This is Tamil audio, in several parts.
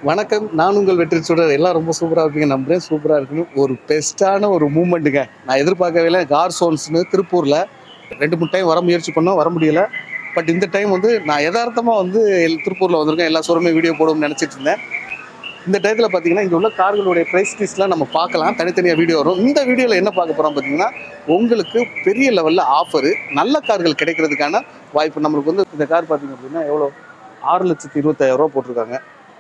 வணக்கம் நான் உங்கள் வெற்றி சுடர் எல்லாம் ரொம்ப சூப்பராக இருப்பீங்க நம்புறேன் சூப்பராக இருக்குன்னு ஒரு பெஸ்ட்டான ஒரு மூமெண்ட்டுங்க நான் எதிர்பார்க்கவே இல்லை கார் சோன்ஸ்னு திருப்பூரில் ரெண்டு மூணு டைம் வர முயற்சி பண்ணோம் வர முடியல பட் இந்த டைம் வந்து நான் யதார்த்தமாக வந்து எல் திருப்பூரில் வந்திருக்கேன் எல்லா ஷோருமே வீடியோ போடுவோம்னு நினச்சிட்டு இருந்தேன் இந்த டயத்தில் பார்த்தீங்கன்னா இங்கே உள்ள கார்களுடைய ப்ரைஸ் லிஸ்ட்லாம் நம்ம பார்க்கலாம் தனித்தனியாக வீடியோ வரும் இந்த வீடியோவில் என்ன பார்க்க போகிறோம் பார்த்தீங்கன்னா உங்களுக்கு பெரிய லெவலில் ஆஃபரு நல்ல கார்கள் கிடைக்கிறதுக்கான வாய்ப்பு நம்மளுக்கு வந்து இந்த கார் பார்த்தீங்க அப்படின்னா எவ்வளோ ஆறு லட்சத்தி இருபத்தாயிரம் ரூபா போட்டிருக்காங்க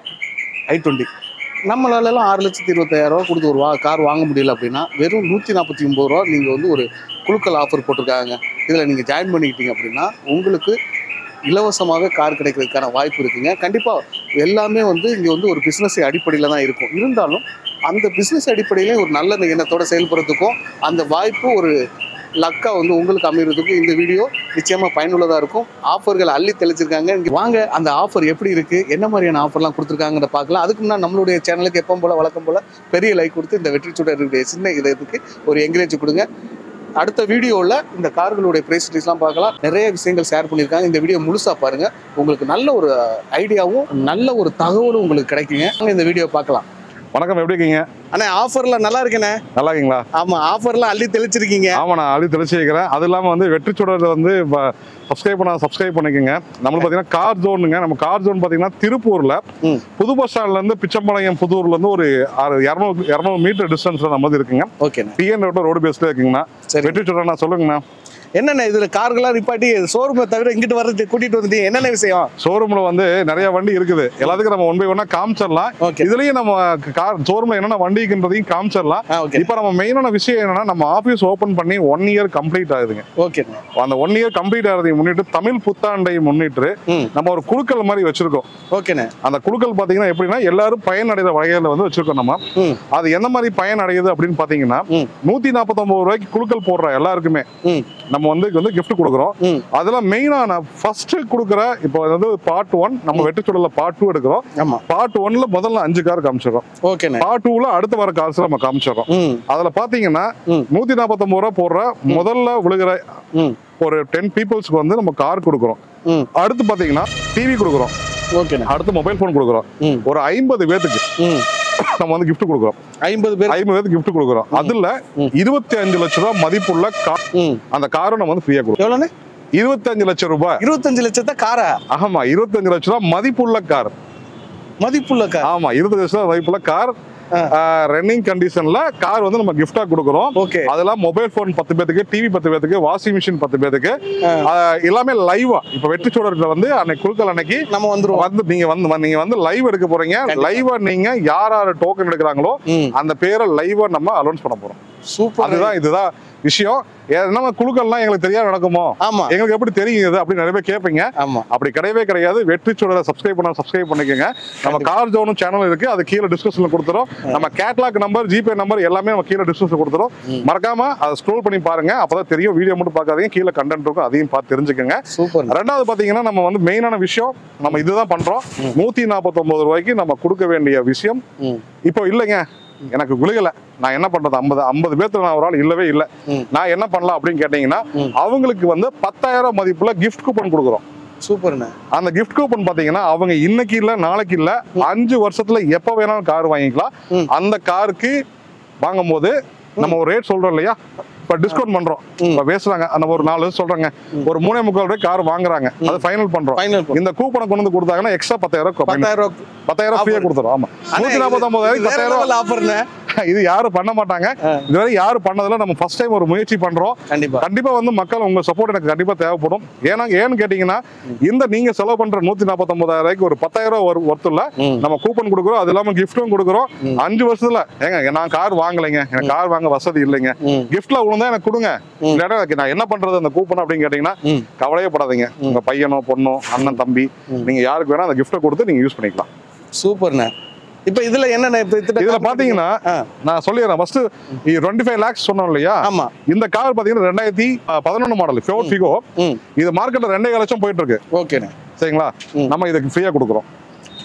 ஐ டுவெண்ட்டி நம்மளாலலாம் ஆறு லட்சத்தி இருபத்தாயிரம் ரூபா கொடுத்து ஒரு வா கார் வாங்க முடியல அப்படின்னா வெறும் நூற்றி நாற்பத்தி ஒம்பது ரூபா நீங்கள் வந்து ஒரு குழுக்கள் ஆஃபர் போட்டிருக்காங்க இதில் நீங்கள் ஜாயின் பண்ணிக்கிட்டீங்க அப்படின்னா உங்களுக்கு இலவசமாக கார் கிடைக்கிறதுக்கான வாய்ப்பு இருக்குங்க கண்டிப்பாக எல்லாமே வந்து இங்கே வந்து ஒரு பிஸ்னஸ் அடிப்படையில் தான் இருக்கும் இருந்தாலும் அந்த பிஸ்னஸ் அடிப்படையிலே ஒரு நல்ல எண்ணத்தோட செயல்படுறதுக்கும் அந்த வாய்ப்பு ஒரு லக்கா வந்து உங்களுக்கு அமைகிறதுக்கும் இந்த வீடியோ நிச்சயமாக பயனுள்ளதாக இருக்கும் ஆஃபர்கள் அள்ளி தெளிச்சிருக்காங்க இங்கே வாங்க அந்த ஆஃபர் எப்படி இருக்குது என்ன மாதிரியான ஆஃபர்லாம் கொடுத்துருக்காங்கன்னு பார்க்கலாம் அதுக்கு முன்னாடி நம்மளுடைய சேனலுக்கு எப்போ போல் வழக்கம் போல் பெரிய லைக் கொடுத்து இந்த வெற்றி சுடருடைய சின்ன இதற்கு ஒரு என்கரேஜ் கொடுங்க அடுத்த வீடியோவில் இந்த கார்களுடைய ப்ரைஸ் டீஸ்லாம் பார்க்கலாம் நிறைய விஷயங்கள் ஷேர் பண்ணியிருக்காங்க இந்த வீடியோ முழுசாக பாருங்கள் உங்களுக்கு நல்ல ஒரு ஐடியாவும் நல்ல ஒரு தகவலும் உங்களுக்கு கிடைக்குங்க வாங்க இந்த வீடியோ பார்க்கலாம் வணக்கம் எப்படி இருக்கீங்க அண்ணே ஆஃபர்லாம் நல்லா இருக்குண்ணே நல்லா இருக்கீங்களா ஆமாம் ஆஃபர்லாம் அள்ளி தெளிச்சிருக்கீங்க ஆமா நான் அழி தெளிச்சு வைக்கிறேன் அது இல்லாம வந்து வெற்றி சுடர் வந்து சப்ஸ்கிரைப் பண்ண சப்ஸ்கிரைப் பண்ணிக்கோங்க நம்மளுக்கு பாத்தீங்கன்னா கார் ஜோனுங்க நம்ம கார் ஜோன் பாத்தீங்கன்னா திருப்பூர்ல ம். புது பஸ் ஸ்டாண்ட்ல இருந்து பிச்சம்பாளையம் புதூர்ல இருந்து ஒரு ஆறு இரநூறு இரநூறு மீட்டர் டிஸ்டன்ஸ்ல நம்ம வந்து இருக்குங்க ஓகேண்ணே டிஎன் ரோட் ரோடு பேஸ்ல இருக்குங்கண்ணா சரி வெற்றி சுடர் நான் சொல்லுங்கண்ணா என்னண்ணே இதுல கார்கள்லாம் நிப்பாட்டி ஷோரூமை தவிர இங்கிட்டு வர்றது கூட்டிட்டு வந்துட்டீங்க என்னென்ன விஷயம் ஷோரூம்ல வந்து நிறைய வண்டி இருக்குது எல்லாத்துக்கும் நம்ம ஒன் பை ஒன்னா காமிச்சிடலாம் ஓகே இதுலயும் நம்ம கார் ஷோரூம்ல என்னென்ன வண்டி இருக்குன்றதையும் காமிச்சிடலாம் ஆ ஓகே இப்போ நம்ம மெயினான விஷயம் என்னன்னா நம்ம ஆஃபீஸ் ஓபன் பண்ணி ஒன் இயர் கம்ப்ளீட் ஆகுதுங்க ஓகேண்ணே அந்த ஒன் இயர் கம்ப்ளீட் ஆகிறதை முன்னிட்டு தமிழ் புத்தாண்டை முன்னிட்டு ம் நம்ம ஒரு குழுக்கள் மாதிரி வச்சிருக்கோம் ஓகேண்ணே அந்த குழுக்கள் பாத்தீங்கன்னா எப்படின்னா எல்லாரும் பயனடைகிற வகையில வந்து வச்சிருக்கோம் நம்ம ம் அது எந்த மாதிரி பயன் அடையுது அப்படின்னு பாத்தீங்கன்னா ம். நூத்தி நாற்பத்தொன்பது ரூபாய்க்கு குழுக்கள் போடுற எல்லாருக்குமே ம் நம்ம வந்து வந்து gift கொடுக்குறோம் ம் அதுல மெயினா நான் ஃபர்ஸ்ட் கொடுக்குற இப்போ வந்து பார்ட் ஒன் நம்ம வெற்றி சொல்லல பார்ட் டூ எடுக்கிறோம் ஆமா பார்ட் ஒன்ல முதல்ல அஞ்சு கார் காமிச்சிடுறோம் ஓகேண்ணே பார்ட் டூல அடுத்து வர கார்ஸ் நம்ம காமிச்சிடுறோம் ம் அதுல பாத்தீங்கன்னா ம். நூத்தி நாற்பத்தொன்பது ரூபா போடுற முதல்ல விழுகிற ம் ஒரு டென் பீப்புள்ஸ்க்கு வந்து நம்ம கார் கொடுக்குறோம் ம் அடுத்து பாத்தீங்கன்னா டிவி கொடுக்குறோம் ஓகேண்ணே அடுத்து மொபைல் ஃபோன் கொடுக்குறோம் ம் ஒரு ஐம்பது பேத்துக்கு ம் நம்ம வந்து gift கொடுக்குறோம் ஐம்பது பேர் ஐம்பது பேத்துக்கு gift கொடுக்குறோம் அதுல ம். இருபத்தி அஞ்சு லட்ச ரூபாய் மதிப்புள்ள கார் ம் அந்த காரை நம்ம வந்து ஃப்ரீயா கொடுக்குறோம் எவ்வளோண்ணே இருபத்தஞ்சு லட்சம் ரூபாய் இருபத்தஞ்சு லட்சத்தை காரா ஆமா இருபத்தஞ்சு லட்ச ரூபாய் மதிப்புள்ள கார் மதிப்புள்ள கார் ஆமா இருபத்தஞ்சு லட்சம் ரூபாய் மதிப்புள்ள கார் ஆ. ரன்னிங் கண்டிஷன்ல கார் வந்து நம்ம gift-ஆ கொடுக்குறோம் ஓகே அதெல்லாம் மொபைல் ஃபோன் பத்து பேத்துக்கு டிவி பத்து பேத்துக்கு வாஷிங் மிஷின் பத்து பேத்துக்கு ஆ. ஆ, எல்லாமே லைவா இப்ப வெற்றி சோழர்ல வந்து அன்னைக்கு குழுக்கள் அன்னைக்கு நம்ம வந்துருவோம் வந்து நீங்க வந்து நீங்க வந்து லைவ் எடுக்க போறீங்க கண்டிப்பா. லைவா நீங்க யார் யார் டோக்கன் எடுக்கிறாங்களோ ம் அந்த பேரை லைவா நம்ம அலௌன்ஸ் பண்ண போறோம் சூப்பர் அதுதான் இதுதான் விஷயம் என்ன குழுக்கள்லாம் எங்களுக்கு தெரியாது நடக்குமோ ஆமா எங்களுக்கு எப்படி தெரியும் இது அப்படின்னு நிறைய பேர் கேட்பீங்க ஆமா அப்படி கிடையவே கிடையாது வெற்றி சுடரை சப்ஸ்கிரைப் பண்ண சப்ஸ்கிரைப் பண்ணிக்கோங்க நம்ம கார் ஜோனும் சேனல் இருக்கு அது கீழே டிஸ்கிரிப்ஷன்ல கொடுத்துரும் நம்ம கேட்லாக் நம்பர் ஜிபே நம்பர் எல்லாமே நம்ம கீழே டிஸ்கிரிப்ஷன் கொடுத்துரும் ம். மறக்காம அதை ஸ்க்ரோல் பண்ணி பாருங்க அப்பதான் தெரியும் வீடியோ மட்டும் பார்க்காதீங்க கீழே கண்டென்ட் இருக்கும் அதையும் பார்த்து தெரிஞ்சுக்கோங்க சூப்பர் ரெண்டாவது பாத்தீங்கன்னா நம்ம வந்து மெயினான விஷயம் நம்ம இதுதான் பண்றோம் ம். நூத்தி நாற்பத்தொன்பது ரூபாய்க்கு நம்ம கொடுக்க வேண்டிய விஷயம் ம் இப்போ இல்லைங்க எனக்கு விழுகல நான் என்ன பண்றது ஐம்பது ஐம்பது பேர்த்துல நான் ஒரு ஆள் இல்லவே இல்லை ம். நான் என்ன பண்ணலாம் அப்படின்னு கேட்டீங்கன்னா ம். அவங்களுக்கு வந்து பத்தாயிரம் மதிப்புல கிஃப்ட் கூப்பன் கொடுக்குறோம் சூப்பர்ண்ணே அந்த கிஃப்ட் கூப்பன் பாத்தீங்கன்னா அவங்க இன்னைக்கு இல்ல நாளைக்கு இல்ல அஞ்சு வருஷத்துல எப்ப வேணாலும் கார் வாங்கிக்கலாம் ம். அந்த காருக்கு வாங்கும் போது நம்ம ஒரு ரேட் சொல்றோம் இல்லையா இப்ப டிஸ்கவுண்ட் பண்றோம் ம். இப்ப பேசுறாங்க அந்த ஒரு நாலு சொல்றாங்க ம். ஒரு மூணே முக்கால் ரூபாய் கார் வாங்குறாங்க அது ஃபைனல் பண்றோம் ஃபைனல் இந்த கூப்பனை கொண்டு வந்து கொடுத்தாங்கன்னா எக்ஸ்ட்ரா பத்தாயிரம் ரூபாய் பத்தாயிரம் ரூபாய் பத்தாயிரம் ஃப்ரீயா Offer. கொடுத்துரும் ஆமா அண்ணே, நூத்தி இது- நாற்பத்தி ஒன்பதாயிரம் இது வேற பத்தாயிரம் level offerண்ணே. இது யாரும் பண்ண மாட்டாங்க ஆ. இதுவரை யாரும் பண்ணதுல நம்ம ஃபர்ஸ்ட் டைம் ஒரு முயற்சி பண்றோம் கண்டிப்பா கண்டிப்பா வந்து மக்கள் உங்க சப்போர்ட் எனக்கு கண்டிப்பா தேவைப்படும் ஏன்னா ஏன்னு கேட்டீங்கன்னா இந்த நீங்க செலவு பண்ற நூத்தி நாற்பத்தொன்பதாயிரம் ரூபாய்க்கு ஒரு பத்தாயிரம் ரூபாய் ஒர்த்துல ம் நம்ம கூப்பன் கொடுக்குறோம் அது இல்லாம கிஃப்ட்டும் கொடுக்குறோம் ம். அஞ்சு வருஷத்துல ஏங்க நான் கார் வாங்கலைங்க எனக்கு கார் வாங்க வசதி இல்லைங்க ம் கிஃப்ட்ல விழுந்தா எனக்கு கொடுங்க ம். இல்லாட்டா எனக்கு நான் என்ன பண்றது அந்த கூப்பன் அப்படின்னு கேட்டீங்கன்னா ம் கவலையே படாதீங்க உங்க பையனோ பொண்ணோ அண்ணன் தம்பி ம். நீங்க யாருக்கு வேணா அந்த கிஃப்ட்டை கொடுத்து நீங்க யூஸ் பண்ணிக்கலாம் சூப்பர்ண்ணே இப்போ இதுல என்னண்ணே இப்போ இத்தனை இதுல car பாத்தீங்கன்னா ஆ, நான் சொல்லிடுறேன் ஃபர்ஸ்ட் டுவெண்ட்டி ஃபைவ் லேக்ஸ் சொன்னோம் இல்லையா ஆமா இந்த கார் பாத்தீங்கன்னா ரெண்டாயிரத்தி பதினொன்று மாடல் ஃபோர் ஃபிகோ ம் இது மார்க்கெட்ல ரெண்டே லட்சம் போயிட்டு இருக்கு ஓகேண்ணே சரிங்களா ம். நம்ம இதுக்கு ஃப்ரீயா கொடுக்குறோம்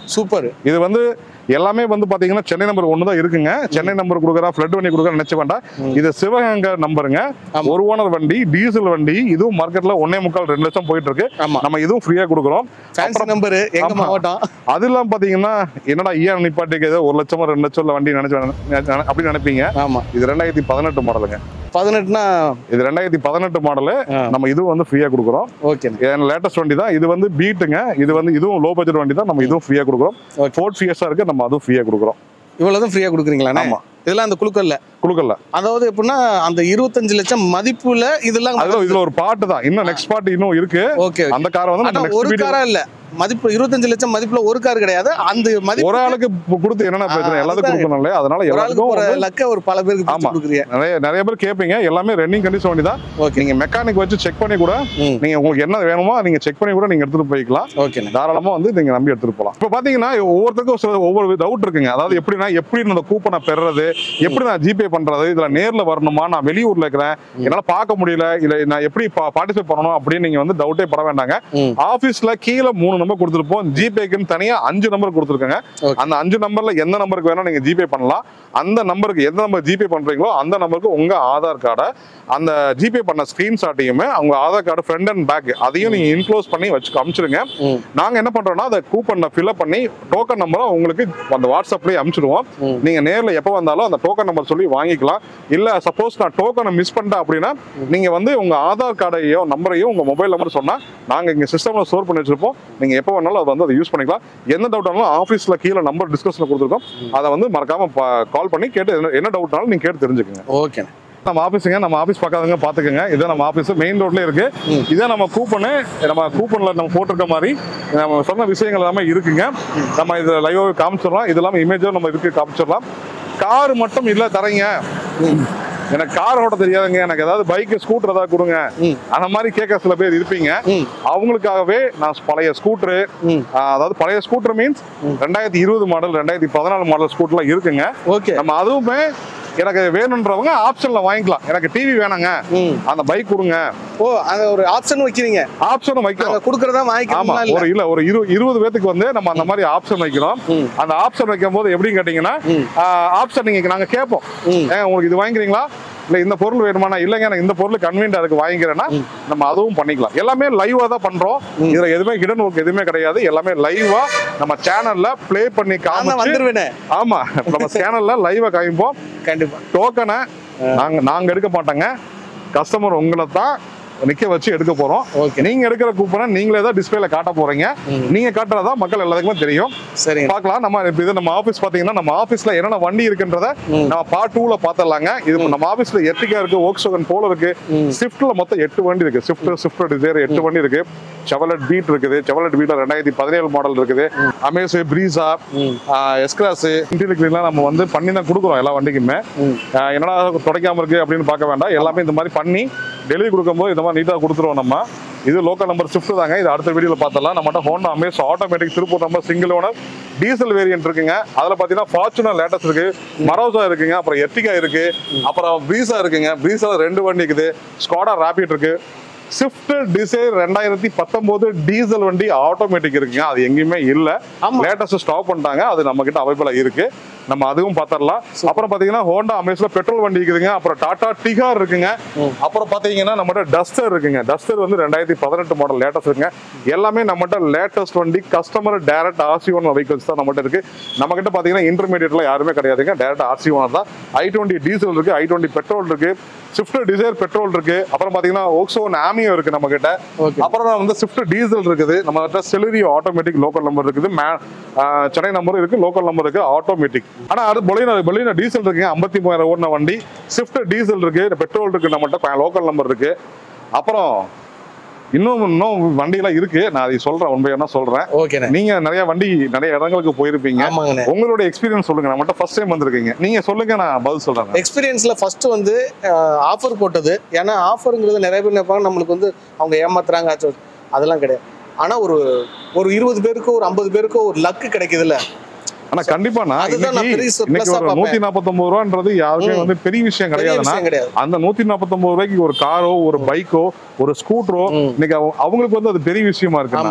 சூப்பர் இது வந்து எல்லாமே வந்து பாத்தீங்கன்னா சென்னை நம்பர் ஒன்று தான் இருக்குங்க சென்னை நம்பர் கொடுக்குறா ஃப்ளட் வண்டி கொடுக்குறா நினைச்ச வேண்டாம் ம். இது சிவகங்கை நம்பருங்க ஆமா. ஒரு ஓனர் வண்டி டீசல் வண்டி இதுவும் மார்க்கெட்ல ஒன்னே முக்கால் ரெண்டு லட்சம் போயிட்டு இருக்கு ஆமா நம்ம இதுவும் ஃப்ரீயா கொடுக்குறோம் ஃபேன்சி நம்பர் எங்க ஆமா. மாவட்டம் அது இல்லாம பாத்தீங்கன்னா என்னடா ஏன் நிப்பாட்டிக்கு ஏதோ ஒரு லட்சமா ரெண்டு லட்சம் வண்டி நினைச்சு நினை- அப்படின்னு நினைப்பீங்க ஆமா இது ரெண்டாயிரத்தி பதினெட்டு மாடலுங்க பதினெட்டுனா இது ரெண்டாயிரத்தி பதினெட்டு மாடலு ஆ. நம்ம இதுவும் வந்து ஃப்ரீயா கொடுக்குறோம் ஓகேண்ணே லேட்டஸ்ட் வண்டி தான் இது வந்து பீட்டுங்க இது வந்து இதுவும் லோ பட்ஜெட் வண்டி தான் நம்ம இதுவும் ஃப்ரீயா கொடுக்குறோம் Okay. ஃபோர்ட் ஃபியஸா இருக்கு நம்ம அதுவும் ஃப்ரீயா கொடுக்குறோம் இவ்வளவுதான் ஃப்ரீயா கொடுக்குறீங்களாண்ணே ஆமா. இதெல்லாம் அந்த குழுக்கல்ல கொடுக்கல அதாவது எப்படின்னா அந்த இருபத்தஞ்சு லட்சம் மதிப்புல இதெல்லாம் அதுல இதுல ஒரு பாட்டு தான் இன்னும் நெக்ஸ்ட் பாட்டு இன்னும் இருக்கு ஓகே அந்த காரை வந்து ஆனா நம்ம ஒரு next video- காரா இல்ல மதிப்பு இருபத்தஞ்சு லட்சம் மதிப்புல ஒரு கார் கிடையாது அந்த மதிப்பு ஒரு ஆளுக்கு பு- கொடுத்து என்னென்ன பிரச்சனை ஆ, எல்லாத்துக்கும் அதுதான். கொடுக்கணும்ல அதனால ஒரு ஆளுக்கு எல்லாத்துக்கும் போற வந்து லக்க ஒரு பல பேருக்கு பிரிச்சு ஆமா. கொடுக்குறீங்க நிறைய நிறைய பேர் கேட்பீங்க எல்லாமே ரன்னிங் கண்டிஷன் வண்டி தான் ஓகே நீங்க மெக்கானிக் வச்சு செக் பண்ணி கூட ம் நீங்க உங்களுக்கு என்ன வேணுமோ நீங்க செக் பண்ணி கூட நீங்க எடுத்துட்டு போய்க்கலாம் ஓகேண்ணே தாராளமா வந்து நீங்க நம்பி எடுத்துட்டு போகலாம் இப்போ பாத்தீங்கன்னா ஒவ்வொருத்தருக்கும் சில ஒவ்வொரு டவுட் இருக்குங்க அதாவது எப்படின்னா எப்படி இந்த கூப்பனை பெறுறது எப்படி நான் ஜிபே பண்றது இதுல நேர்ல வரணுமா நான் வெளியூர்ல இருக்கிறேன் என்னால பார்க்க முடியல இல்ல நான் எப்படி பார்ட்டிசிபேட் பண்ணணும் அப்படின்னு நீங்க வந்து டவுட்டே பட வேண்டாங்க ம் ஆபீஸ்ல கீழே மூணு நம்பர் கொடுத்துருப்போம் ஜிபேக்குன்னு தனியா அஞ்சு நம்பர் கொடுத்துருக்காங்க Okay. அந்த அஞ்சு நம்பர்ல எந்த நம்பருக்கு வேணா நீங்க ஜிபே பண்ணலாம் அந்த நம்பருக்கு எந்த நம்பர் ஜிபே பண்றீங்களோ அந்த நம்பருக்கு உங்க ஆதார் கார்டை அந்த ஜிபே பண்ண ஸ்கிரீன்ஷாட்டையுமே உங்க Aadhaar card front and back அதையும் நீங்க இன்க்ளோஸ் பண்ணி வச்சு அனுப்பிச்சிடுங்க ம் நாங்க என்ன பண்றோம்னா அதை கூப்பன்ல ஃபில்அப் பண்ணி டோக்கன் நம்பரை உங்களுக்கு அந்த வாட்ஸ்அப்லயே அனுப்பிச்சிடுவோம் ம். நீங்க நேர்ல எப்போ வந்தாலும் அந்த டோக்கன் நம்பர் சொல்லி வாங்கிக்கலாம் இல்ல சப்போஸ் நான் டோக்கனை மிஸ் பண்ணிட்டேன் அப்படின்னா நீங்க வந்து உங்க ஆதார் கார்டையோ நம்பரையும் உங்க மொபைல் நம்பர் சொன்னா நாங்க இங்க சிஸ்டம்ல ஸ்டோர் பண்ணி வச்சிருப்போம் நீங்க எப்போ வேணாலும் அதை வந்து அதை யூஸ் பண்ணிக்கலாம் எந்த டவுட் ஆனாலும் ஆஃபீஸ்ல கீழே நம்பர் டிஸ்கஷன்ல கொடுத்துருக்கோம் அதை வந்து மறக்காம கால் பண்ணி கேட்டு என்ன- என்ன டவுட்னாலும் நீங்க கேட்டு தெரிஞ்சுக்கங்க ஓகேண்ணே நம்ம ஆபீஸுங்க நம்ம ஆபீஸ் பார்க்காதவங்க பாத்துக்கோங்க இதான் நம்ம ஆபீஸ் மெயின் ரோட்ல இருக்கு ம். இதான் நம்ம கூப்பனு நம்ம கூப்பன்ல நம்ம போட்டிருக்க மாதிரி நம்ம சொன்ன விஷயங்கள் எல்லாமே இருக்குங்க நம்ம இது லைவாக காமிச்சிடலாம் இது இல்லாமல் இமேஜும் நம்ம இதுக்கு காமிச்சிடலாம் கார் மட்டும் இல்ல தரீங்க ம் எனக்கு கார் ஓட்ட தெரியாதுங்க எனக்கு ஏதாவது பைக் ஸ்கூட்டர் ஏதாவது கொடுங்க ம் அந்த மாதிரி கேட்க சில பேர் இருப்பீங்க ம் அவங்களுக்காகவே நான் பழைய ஸ்கூட்டரு ம் அதாவது பழைய ஸ்கூட்டர் மீன்ஸ் ம். ரெண்டாயிரத்தி இருபது மாடல் ரெண்டாயிரத்தி பதினாலு மாடல் ஸ்கூட்டர்லாம் இருக்குங்க ஓகே நம்ம அதுவுமே எனக்கு வேணுன்றவங்க ஆப்ஷன்ல வாங்கிக்கலாம் எனக்கு டிவி வேணாங்க ம் அந்த பைக் கொடுங்க ஓ அந்த ஒரு ஆப்ஷன் வைக்கிறீங்க ஆப்ஷனும் வைக்கிறோம் நாங்க கொடுக்கறதா ஆமா வாங்கிக்கலாம் இல்ல ஒரு இல்ல ஒரு இரு இருபது பேத்துக்கு வந்து நம்ம அந்த மாதிரி ஆப்ஷன் வைக்கிறோம் ம் அந்த ஆப்ஷன் வைக்கும் போது எப்படின்னு கேட்டீங்கன்னா ம் ஆப்ஷன் நீங்க நாங்க கேட்போம் ம் ஏன் உங்களுக்கு இது வாங்கிக்கிறீங்களா இல்ல இந்த பொருள் வேணுமானா இல்லைங்க எனக்கு இந்த பொருள் கன்வீனியா இருக்கு வாங்கிக்கிறேன்னா ம். நம்ம அதுவும் பண்ணிக்கலாம் எல்லாமே லைவா தான் பண்றோம் ம். இதுல எதுவுமே ஹிடன் ஒர்க் எதுவுமே கிடையாது எல்லாமே லைவா நம்ம சேனல்ல ப்ளே பண்ணி நான் தான் காமிச்சு வந்துருவேனே ஆமா நம்ம சேனல்ல லைவா காமிப்போம் கண்டிப்பா டோக்கனை நாங்க நாங்க எடுக்க மாட்டோங்க கஸ்டமர் உங்களை தான் நிக்க வச்சு எடுக்க போறோம் ஓகே நீங்க எடுக்கிற கூப்பனை நீங்களே தான் டிஸ்பிளேல காட்ட போறீங்க ம் நீங்க காட்டுறதா மக்கள் எல்லாத்துக்குமே தெரியும் சரிங்க பார்க்கலாம் நம்ம இப்ப இது நம்ம ஆபீஸ் பாத்தீங்கன்னா நம்ம ஆபீஸ்ல என்னென்ன வண்டி இருக்குன்றத ம் நம்ம பார்ட் டூல பாத்திரலாங்க இது நம்ம ஆபீஸ்ல எர்டிகா இருக்கு ஓக்ஸோகன் போல இருக்கு ம் ஸ்விஃப்ட்ல மொத்தம் எட்டு வண்டி இருக்கு ஸ்விஃப்ட் ஸ்விஃப்ட் டிசைர் எட்டு வண்டி இருக்கு செவலட் பீட் இருக்குது செவலட் பீட்ல ரெண்டாயிரத்தி பதினேழு மாடல் இருக்குது அமேசு பிரீசா ம் எஸ்கிராஸ் இன்டீரியர் கிளீன்லாம் நம்ம வந்து பண்ணி தான் கொடுக்குறோம் எல்லா வண்டிக்குமே ம் ஆஹ் என்னடா துடைக்காம இருக்கு அப்படின்னு பார்க்க வேண்டாம் எல்லாமே இந்த மாதிரி பண்ணி டெலிவரி கொடுக்கும்போது இந்த மாதிரி நீட்டாக கொடுத்துருவோம் நம்ம இது லோக்கல் நம்பர் ஷிஃப்ட் தாங்க இது அடுத்த வீடியோவில் பார்த்தலாம் நம்மகிட்ட Honda Amaze automatic Tiruppur number single owner diesel variant இருக்குங்க அதில் பார்த்தீங்கன்னா ஃபார்ச்சுனர் லேட்டஸ்ட் இருக்கு மரோசா இருக்குங்க அப்புறம் எர்டிகா இருக்கு அப்புறம் பிரீசா இருக்குங்க பிரீசா ரெண்டு வண்டி இருக்குது ஸ்காடா ராபிட் இருக்கு ஸ்விஃப்ட் டிசைர் ரெண்டாயிரத்தி பத்தொன்பது டீசல் வண்டி ஆட்டோமேட்டிக் இருக்குங்க அது எங்கேயுமே இல்லை ஆமா லேட்டஸ்ட் ஸ்டாக் பண்ணிட்டாங்க அது நம்ம கிட்ட அவைபிளா இருக்கு நம்ம அதுவும் பார்த்தரலாம் அப்புறம் பாத்தீங்கன்னா ஹோண்டா அமேஸ்ல பெட்ரோல் வண்டி இருக்குதுங்க அப்புறம் டாடா டிகார் இருக்குங்க ம். அப்புறம் பாத்தீங்கன்னா நம்மகிட்ட டஸ்டர் இருக்குங்க டஸ்டர் வந்து ரெண்டாயிரத்தி பதினெட்டு மாடல் லேட்டஸ்ட் இருக்குங்க எல்லாமே நம்மகிட்ட லேட்டஸ்ட் வண்டி customer direct RC one vehicles தான் நம்மகிட்ட இருக்கு நம்ம கிட்ட பாத்தீங்கன்னா இன்டர்மீடியட்ல யாருமே கிடையாதுங்க டைரக்ட் ஆர்சி ஒன் தான் ஐ டுவெண்ட்டி டீசல் இருக்கு ஐ டுவெண்ட்டி பெட்ரோல் இருக்கு ஸ்விஃப்ட் டிசைர் பெட்ரோல் இருக்கு அப்புறம் பாத்தீங்கன்னா ஓக்ஸோன் ஆமியோ இருக்கு நம்ம கிட்ட ஓகே அப்புறம் வந்து ஸ்விஃப்ட் டீசல் இருக்குது நம்ம கிட்ட செலரி ஆட்டோமேட்டிக் லோக்கல் நம்பர் இருக்குது மே- ஆஹ் சென்னை நம்பர் இருக்கு லோக்கல் நம்பர் இருக்கு ஆட்டோமேட்டிக் ஆனா அது பொலினா பொலினா டீசல் இருக்குங்க ஐம்பத்தி மூவாயிரம் ஓடின வண்டி ஸ்விஃப்ட் டீசல் இருக்கு பெட்ரோல் இருக்கு நம்மகிட்ட லோக்கல் நம்பர் இருக்கு அப்புறம் இன்னும் இன்னும் வண்டியெல்லாம் இருக்கு நான் அதை சொல்றேன் உண்மையான சொல்றேன் ஓகேண்ணே நீங்க நிறைய வண்டி நிறைய இடங்களுக்கு போயிருப்பீங்க ஆமாங்கண்ணே உங்களோட எக்ஸ்பீரியன்ஸ் சொல்லுங்க நம்மகிட்ட ஃபர்ஸ்ட் டைம் வந்திருக்கீங்க நீங்க சொல்லுங்க நான் பதில் சொல்றேன் எக்ஸ்பீரியன்ஸ்ல ஃபர்ஸ்ட் வந்து ஆஃபர் போட்டது ஏன்னா ஆஃபருங்கிறது நிறைய பேர் நினைப்பாங்க நம்மளுக்கு வந்து அவங்க ஏமாத்துறாங்க ஆச்சு அதெல்லாம் கிடையாது ஆனா ஒரு ஒரு இருபது பேருக்கோ ஒரு ஐம்பது பேருக்கோ ஒரு லக்கு கிடைக்குதுல்ல ஆனா கண்டிப்பா நான் அதுதான் நான் இன்னைக்கு பெரிய இன்னைக்கு plus-ஆ ஒரு பார்ப்பேன். நூத்தி நாற்பத்தொன்பது ரூபான்றது யாருமே ம். வந்து பெரிய விஷயம் பெரிய கிடையாதுன்னா விஷயம் கிடையாது அந்த நூத்தி நாற்பத்தொன்பது ரூபாய்க்கு ஒரு காரோ ஒரு பைக்கோ ஒரு ஸ்கூட்டரோ ம். இன்னைக்கு அவங்க- அவங்களுக்கு வந்து அது பெரிய விஷயமா இருக்கு ஆமா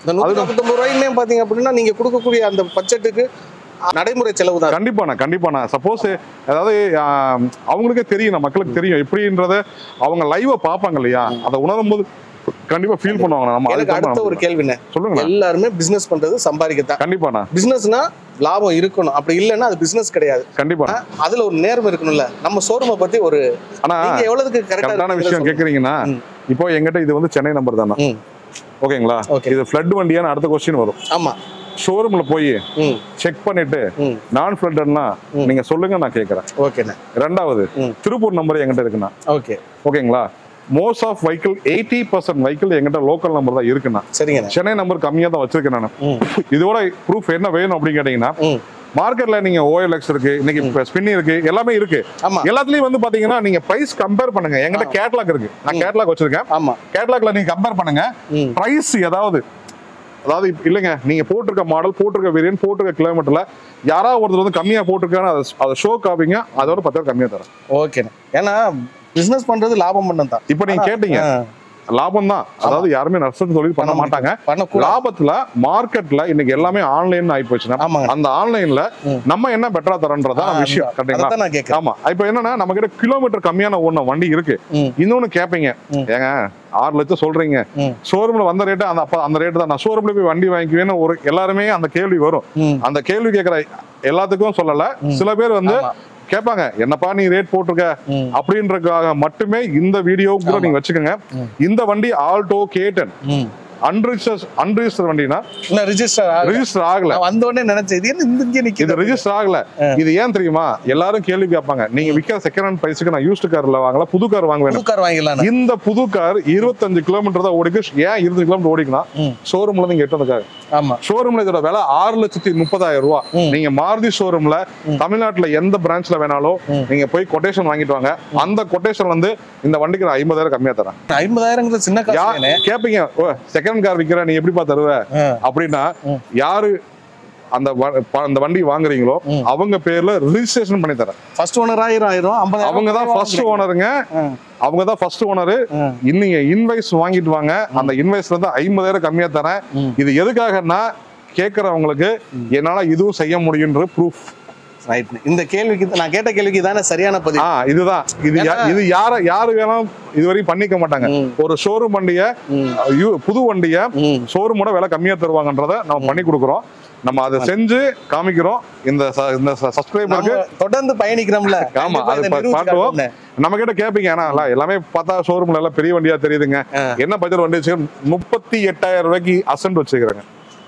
இந்த நூற்றி நாற்பத்தொம்பது ரூபாய்க்குமே பார்த்தீங்க அப்படின்னா நீங்கள் கொடுக்கக்கூடிய அந்த பட்ஜெட்டுக்கு நடைமுறை செலவு தான் கண்டிப்பாண்ணா கண்டிப்பாண்ணா சப்போஸ் அதாவது ஆஹ், அவங்களுக்கே தெரியும் நம்ம மக்களுக்கு தெரியும் எப்படின்றத அவங்க லைவா பார்ப்பாங்க இல்லையா அதை உணரும் போது கண்டிப்பா ஃபீல் பண்ணுவாங்க நம்ம எனக்கு அதுக்கு அடுத்த ஒரு கேள்விண்ணே சொல்லுங்க எல்லாருமே பிசினஸ் பண்றது சம்பாதிக்கத்தான் கண்டிப்பாண்ணா பிசினஸ்னா லாபம் இருக்கணும் அப்படி இல்லைன்னா அது பிசினஸ் கிடையாது கண்டிப்பா அதுல ஒரு நேர்மை இருக்கணும்ல நம்ம ஷோரூமை பத்தி ஒரு ஆனா நீங்க எவ்வளவுக்கு கரெக்டான கரெக்டா விஷயம் கேக்குறீங்கன்னா ம். இப்போ எங்கிட்ட இது வந்து சென்னை நம்பர் தானே ம். ஓகேங்களா ஓகே இது ஃப்ளட் வண்டியான்னு அடுத்த கொஸ்டின் வரும் ஆமா ஷோரூம்ல போய் ம் செக் பண்ணிட்டு ம் நான் ஃப்ளட்னா ம். நீங்க சொல்லுங்க நான் கேட்கறேன் ஓகேண்ணே ரெண்டாவது ம். திருப்பூர் நம்பர் எங்கிட்ட இருக்குண்ணா ஓகே ஓகேங்களா most of vehicle eighty percent vehicle எங்கிட்ட லோக்கல் நம்பர் தான் இருக்குண்ணா சரிங்கண்ணே சென்னை நம்பர் கம்மியா தான் வச்சிருக்கேன் நான் ம் இதோட ப்ரூஃப் என்ன வேணும் அப்படின்னு கேட்டீங்கன்னா ம் மார்க்கெட்ல நீங்க ஓஎல்எக்ஸ் இருக்கு இன்னைக்கு ஸ்பின்னி இருக்கு எல்லாமே இருக்கு ஆமா எல்லாத்துலயும் வந்து பாத்தீங்கன்னா நீங்க பிரைஸ் கம்பேர் பண்ணுங்க என்கிட்ட கேட்லாக் இருக்கு நான் கேட்லாக் வச்சிருக்கேன் ஆமா கேட்லாக்ல நீங்க கம்பேர் பண்ணுங்க ம் பிரைஸ் ஏதாவது அதாவது இப்ப இல்லைங்க நீங்க போட்டிருக்க மாடல் போட்டிருக்க வேரியன்ட் போட்டிருக்க கிலோமீட்டர்ல யாராவது ஒருத்தர் வந்து கம்மியா போட்டிருக்கான்னு அதை அதை ஷோ காப்பீங்க அதோட பத்து கம்மியா தரேன் ஓகேண்ணே ஏன்னா பிசினஸ் பண்றது லாபம் பண்ணம் தான் இப்போ நீங்க கேட்டீங்க ஆ, லாபம் தான் அதாவது யாருமே நஷ்டம் தொழில் பண்ண மாட்டாங்க பண்ணக்கூடாது லாபத்துல மார்க்கெட்ல இன்னைக்கு எல்லாமே ஆன்லைன் ஆகி போச்சுன்னா ஆமாங்க அந்த ஆன்லைன்ல ம். நம்ம என்ன பெட்டரா தரோன்றதா ஆ, விஷயம் அதை கரெக்டுங்களா தான் நான் கேட்கறேன் ஆமா இப்போ என்னன்னா நம்ம கிட்ட கிலோமீட்டர் கம்மியான ஒண்ணு வண்டி இருக்கு ம் இன்னொன்னு கேட்பீங்க ம். ஏங்க ஆறு லட்சம் சொல்றீங்க ம் ஷோரூம்ல வந்த ரேட்டு அந்த அப்ப அந்த ரேட்டு தான் நான் ஷோரூம்ல போய் வண்டி வாங்கிக்குவேன்னு ஒரு எல்லாருமே அந்த கேள்வி வரும் ம் அந்த கேள்வி கேட்கிற எல்லாத்துக்கும் சொல்லல ம். சில பேர் வந்து ஆமா. கேட்பாங்க என்னப்பா நீ ரேட் போட்டிருக்க ம் அப்படின்றதுக்காக மட்டுமே இந்த வீடியோ கூட ஆமா. நீங்க வச்சுக்கோங்க ம். இந்த வண்டி ஆல்டோ கேட்டன் ம் அன்ரிஜிஸ்டர் அன்ரிஜிஸ்டர் வண்டினா இன்னும் ரிஜிஸ்டர் ரிஜிஸ்டர் ஆகல நான் வந்த உடனே நினைச்சேன் இது என்ன இந்த இங்கே இது நிக்குது ரெஜிஸ்டர் ஆகல ஆ. இது ஏன் தெரியுமா எல்லாரும் கேள்வி கேட்பாங்க நீங்க விற்கிற செகண்ட் ஹேண்ட் பிரைஸுக்கு நான் யூஸ்டு கார்ல வாங்கல புது கார் வாங்க வேணும் புது கார் வாங்கிடலாம் இந்த புது கார் இருபத்தஞ்சு கிலோமீட்டர் தான் ஓடிக்கு ஏன் இருபது கிலோமீட்டர் ஓடிக்கலாம் ம் ஷோரூம்ல இருந்து இங்க எட்டு வந்திருக்காங்க ஆமா ஷோரூம்ல இதோட விலை ஆறு லட்சத்தி முப்பதாயிரம் ரூபாய் ம். நீங்க மாருதி ஷோரூம்ல ம். தமிழ்நாட்டுல எந்த பிரான்ச்ல வேணாலும் ம். நீங்க போய் கொட்டேஷன் வாங்கிட்டு வாங்க அந்த கொட்டேஷன் வந்து இந்த வண்டிக்கு நான் ஐம்பதாயிரம் கம்மியா தரேன் ஐம்பதாயிரங்கிறது சின்ன யா காசு கேப்பீங்க ஓ செகண்ட் கார் விக்கிற நீ எப்படிப்பா தருவ அப்படின்னா ம். யாரு அந்த வ- ப- அந்த வண்டி வாங்குறீங்களோ ம். அவங்க பேர்ல ரிஜிஸ்ட்ரேஷன் பண்ணி தரேன் ஃபர்ஸ்ட் ஓனர் ஆயிரம் ஆயிரம் ஐம்பதாயிரம் அவங்க தான் ஃபர்ஸ்ட் ஓனருங்க அவங்க தான் ஃபர்ஸ்ட் ஓனரு இன்னைக்கு இன்வைஸ் வாங்கிட்டு வாங்க அந்த இன்வைஸ்ல இருந்து ஐம்பதாயிரம் கம்மியா தரேன் ம். இது எதுக்காகன்னா கேட்கறவங்களுக்கு என்னால இதுவும் செய்ய முடியுன்ற ப்ரூஃப் ரைட் இந்த கேள்விக்கு நான் கேட்ட கேள்விக்கு தானே சரியான பதில் ஆ இதுதான் இது யா- ஏன்னா- இது யார யாரு வேணாலும் இதுவரையும் பண்ணிக்க மாட்டாங்க ம், ஒரு ஷோரூம் வண்டிய ம், யூ- புது வண்டிய ம். ஷோரூமோட விலை கம்மியா தருவாங்கன்றத நம்ம பண்ணி கொடுக்குறோம் நம்ம அதை செஞ்சு காமிக்கிறோம் இந்த ச- இந்த சப்ஸ்கிரைபருக்கு நம்ம தொடர்ந்து பயணிக்கிறோம்ல ஆமா, கண்டிப்பா அது இதை பா- நிரூபிச்சு பாட்டுவோம். காட்டணும்னே. நம்ம கிட்ட கேப்பீங்க ஆனா இல்ல, எல்லாமே பார்த்தா ஷோரூம்ல எல்லாம் பெரிய வண்டியா தெரியுதுங்க ஆ. என்ன பட்ஜெட் வண்டி வச்சு முப்பத்தி எட்டாயிரம் ரூபாய்க்கு அசன்ட் வச்சுக்கிறாங்க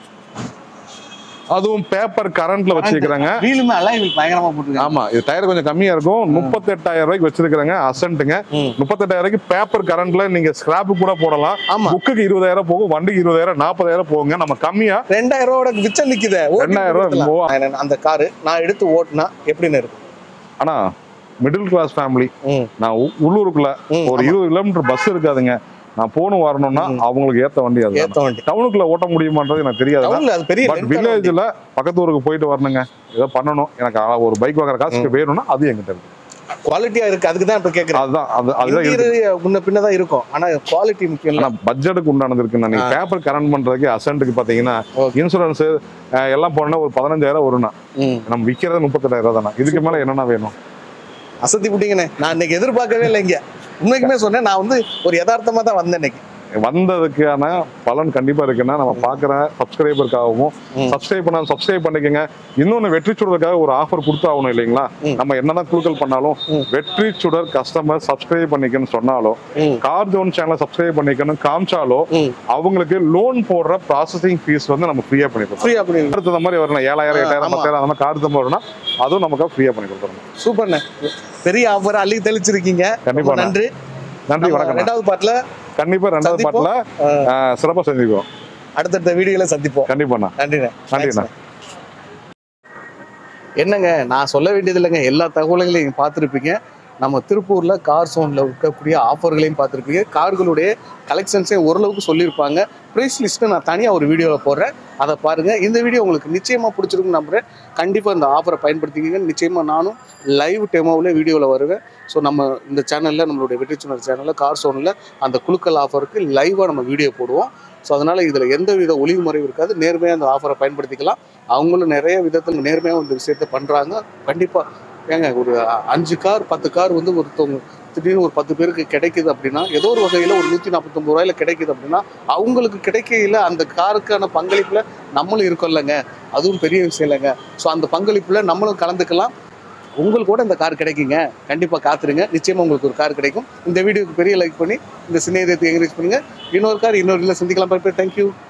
அதுவும் பேப்பர் கரண்ட்ல வச்சிருக்கிறாங்க வீலுமே அலாய் வீல் பயங்கரமா போட்டுருக்காங்க ஆமா இது டயர் கொஞ்சம் கம்மியா இருக்கும் முப்பத்தி எட்டாயிரம் ரூபாய்க்கு வச்சிருக்காங்க அசன்ட்டுங்க ம். முப்பத்தெட்டாயிரம் ரூபாய்க்கு பேப்பர் கரண்ட்ல நீங்க ஸ்கிராப் கூட போடலாம் ஆமா புக்குக்கு இருபதாயிரம் போகும் வண்டிக்கு இருபதாயிரம் நாற்பதாயிரம் போகுங்க நம்ம கம்மியா ரெண்டாயிரம் ரூபாயோட மிச்சம் நிக்குதே ஓட்டி ரெண்டாயிரம் ரூபாய் கொடுக்கலாம். மூவா- நான் அந்த காரு நான் எடுத்து ஓட்டுனா எப்படின்னு இருக்கும் ஆனா மிடில் கிளாஸ் ஃபேமிலி ம், நான் உ- உள்ளூருக்குள்ள ம், ஒரு ஆமா. இருபது கிலோமீட்டர் பஸ் இருக்காதுங்க நான் போகணும் வரணும்னா ம். அவங்களுக்கு ஏத்த வண்டி அது ஏத்த வண்டி டவுனுக்குள்ள ஓட்ட முடியுமான்றது எனக்கு தெரியாது டவுன்ல அது பெரிய பட் length ஆன வண்டி. வில்லேஜ்ல பக்கத்து ஊருக்கு போயிட்டு வரணுங்க ஏதோ பண்ணணும் எனக்கு ஆ- ஒரு பைக் வாங்குற காசுக்கு வேணும்னா அது எங்கிட்ட இருக்கு குவாலிட்டியா இருக்கு அதுக்கு தான் இப்ப கேக்குறேன் அதுதான் அது அதுதான் இருக்கு. இன்டீரியர் முன்ன பின்ன தான் இருக்கும் ஆனா குவாலிட்டி முக்கியம் இல்ல ஆனா பட்ஜெட்டுக்கு உண்டானது இருக்கு நீங்க ஆ. பேப்பர் கரண்ட் பண்றதுக்கு அசன்ட்டுக்கு பாத்தீங்கன்னா Okay. இன்சூரன்ஸ் எல்லாம் போனா ஒரு பதினஞ்சாயிரம் வரும்னா ம். நம்ம விக்கிறது முப்பத்தெட்டாயிரம் தானே இதுக்கு மேல என்னென்ன வேணும் அசத்தி விட்டீங்கண்ணே நான் இன்னைக்கு எதிர்பார்க்கவே இல்லை இங்க உண்மைக்குமே சொன்னேன் நான் வந்து ஒரு யதார்த்தமா தான் வந்தேன் இன்னைக்கு வந்ததுக்கான பலன் கண்டிப்பா இருக்குன்னா நம்ம பாக்குற சப்ஸ்கிரைபருக்காகவும் ம். சப்ஸ்கிரைப் பண்ண சப்ஸ்கிரைப் பண்ணிக்கங்க இன்னொன்னு வெற்றி சுடருக்காக ஒரு ஆஃபர் கொடுத்தாகணும் இல்லைங்களா ம். நம்ம என்னதான் குழுக்கள் பண்ணாலும் ம். வெற்றி சுடர் கஸ்டமர் சப்ஸ்கிரைப் பண்ணிக்கன்னு சொன்னாலும் ம், கார் ஜோன் சேனலை சப்ஸ்கிரைப் பண்ணிக்கணும் காமிச்சாலோ ம். அவங்களுக்கு லோன் போடுற ப்ராசஸிங் ஃபீஸ் வந்து நம்ம ஃப்ரீயா பண்ணி கொடுத்தோம் ஃப்ரீ அப்படி அடுத்த இந்த மாதிரி வரணும் ஏழாயிரம் ஆ, எட்டாயிரம் ஆமா. பத்தாயிரம் அந்த மாதிரி கார் தம்பு வரும்னா அதுவும் நமக்கு ஃப்ரீயா பண்ணி கொடுத்துருவோம் சூப்பர்ண்ணே பெரிய ஆஃபர் அள்ளி தெளிச்சிருக்கீங்க கண்டிப்பா ரொம்ப நன்றி நன்றி நம்ம வணக்கம் ரெண்டாவது பாட்டுல கண்டிப்பா ரெண்டாவது சந்திப்போம். பாட்டுல சிறப்பா செஞ்சுக்குவோம் அடுத்தடுத்த வீடியோல சந்திப்போம் கண்டிப்பாண்ணா நன்றிண்ணே நன்றிண்ணா என்னங்க நான் சொல்ல வேண்டியது இல்லைங்க எல்லா தகவல்களையும் நீங்க பார்த்துருப்பீங்க நம்ம திருப்பூர்ல கார் சோனில் இருக்கக்கூடிய ஆஃபர்களையும் பார்த்துருப்பீங்க கார்களுடைய கலெக்ஷன்ஸையும் ஓரளவுக்கு சொல்லியிருப்பாங்க ப்ரைஸ் லிஸ்ட்டு நான் தனியாக ஒரு வீடியோவில் போடுறேன் அதை பாருங்க இந்த வீடியோ உங்களுக்கு நிச்சயமாக பிடிச்சிருக்குன்னு நம்புறேன் கண்டிப்பாக இந்த ஆஃபரை பயன்படுத்திக்கிங்க நிச்சயமாக நானும் லைவ் டெமோவில் வீடியோவில் வருவேன் ஸோ நம்ம இந்த சேனலில் நம்மளுடைய வெற்றி சேனல் சேனலில் கார் சோனில் அந்த குழுக்கள் ஆஃபருக்கு லைவாக நம்ம வீடியோ போடுவோம் ஸோ அதனால் இதில் எந்த வித ஒளிவு முறையும் இருக்காது நேர்மையாக அந்த ஆஃபரை பயன்படுத்திக்கலாம் அவங்களும் நிறைய விதத்தில் நேர்மையாக இந்த விஷயத்த பண்ணுறாங்க கண்டிப்பாக ஏங்க ஒரு அஞ்சு கார் பத்து கார் வந்து ஒருத்தவங்க திடீர்னு ஒரு பத்து பேருக்கு கிடைக்குது அப்படின்னா ஏதோ ஒரு வகையில் ஒரு நூற்றி நாற்பத்தொம்பது ரூபாயில கிடைக்குது அப்படின்னா அவங்களுக்கு கிடைக்கையில் அந்த காருக்கான பங்களிப்பில் நம்மளும் இருக்கோம் இல்லைங்க அதுவும் பெரிய விஷயம் இல்லைங்க ஸோ அந்த பங்களிப்பில் நம்மளும் கலந்துக்கலாம் உங்களுக்கு கூட இந்த கார் கிடைக்குங்க கண்டிப்பாக காத்துருங்க நிச்சயமாக உங்களுக்கு ஒரு கார் கிடைக்கும் இந்த வீடியோக்கு பெரிய லைக் பண்ணி இந்த சின்ன இதயத்தை என்கரேஜ் பண்ணுங்க இன்னொரு கார் இன்னொரு இல்லை சந்திக்கலாம் தேங்க்யூ